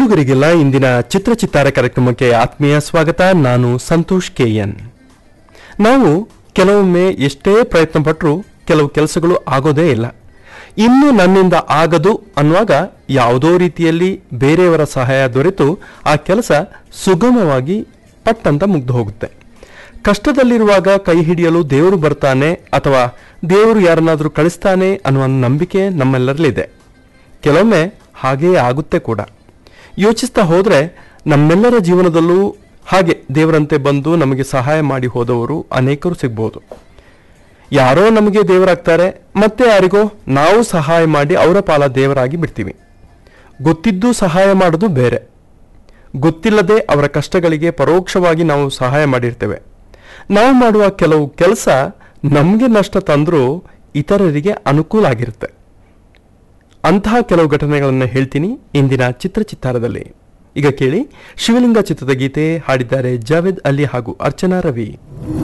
ಕೇಳುಗರಿಗೆಲ್ಲ ಇಂದಿನ ಚಿತ್ರಚಿತ್ತಾರ ಕಾರ್ಯಕ್ರಮಕ್ಕೆ ಆತ್ಮೀಯ ಸ್ವಾಗತ ನಾನು ಸಂತೋಷ್ ಕೆಎನ್ ನಾವು ಕೆಲವೊಮ್ಮೆ ಎಷ್ಟೇ ಪ್ರಯತ್ನ ಪಟ್ಟರೂ ಕೆಲವು ಕೆಲಸಗಳು ಆಗೋದೇ ಇಲ್ಲ ಇನ್ನು ನನ್ನಿಂದ ಆಗದು ಅನ್ನುವಾಗ ಯಾವುದೋ ರೀತಿಯಲ್ಲಿ ಬೇರೆಯವರ ಸಹಾಯ ದೊರೆತು ಆ ಕೆಲಸ ಸುಗಮವಾಗಿ ಪಟ್ಟಂತ ಮುಗ್ದು ಹೋಗುತ್ತೆ ಕಷ್ಟದಲ್ಲಿರುವಾಗ ಕೈ ಹಿಡಿಯಲು ದೇವರು ಬರ್ತಾನೆ ಅಥವಾ ದೇವರು ಯಾರನ್ನಾದರೂ ಕಳಿಸ್ತಾನೆ ಅನ್ನುವ ನಂಬಿಕೆ ನಮ್ಮೆಲ್ಲರಲ್ಲಿದೆ ಕೆಲವೊಮ್ಮೆ ಹಾಗೆಯೇ ಆಗುತ್ತೆ ಕೂಡ ಯೋಚಿಸ್ತಾ ಹೋದರೆ ನಮ್ಮೆಲ್ಲರ ಜೀವನದಲ್ಲೂ ಹಾಗೆ ದೇವರಂತೆ ಬಂದು ನಮಗೆ ಸಹಾಯ ಮಾಡಿ ಹೋದವರು ಅನೇಕರು ಸಿಗ್ಬೋದು ಯಾರೋ ನಮಗೆ ದೇವರಾಗ್ತಾರೆ ಮತ್ತೆ ಯಾರಿಗೋ ನಾವು ಸಹಾಯ ಮಾಡಿ ಅವರ ಪಾಲ ದೇವರಾಗಿ ಬಿಡ್ತೀವಿ ಗೊತ್ತಿದ್ದು ಸಹಾಯ ಮಾಡೋದು ಬೇರೆ ಗೊತ್ತಿಲ್ಲದೆ ಅವರ ಕಷ್ಟಗಳಿಗೆ ಪರೋಕ್ಷವಾಗಿ ನಾವು ಸಹಾಯ ಮಾಡಿರ್ತೇವೆ ನಾವು ಮಾಡುವ ಕೆಲವು ಕೆಲಸ ನಮಗೆ ನಷ್ಟ ತಂದರೂ ಇತರರಿಗೆ ಅನುಕೂಲ ಆಗಿರುತ್ತೆ ಅಂತಹ ಕೆಲವು ಘಟನೆಗಳನ್ನು ಹೇಳ್ತೀನಿ ಇಂದಿನ ಚಿತ್ರಚಿತ್ತಾರದಲ್ಲಿ ಈಗ ಕೇಳಿ ಶಿವಲಿಂಗ ಚಿತ್ರದ ಗೀತೆ ಹಾಡಿದ್ದಾರೆ ಜಾವೇದ್ ಅಲಿ ಹಾಗೂ ಅರ್ಚನಾ ರವಿ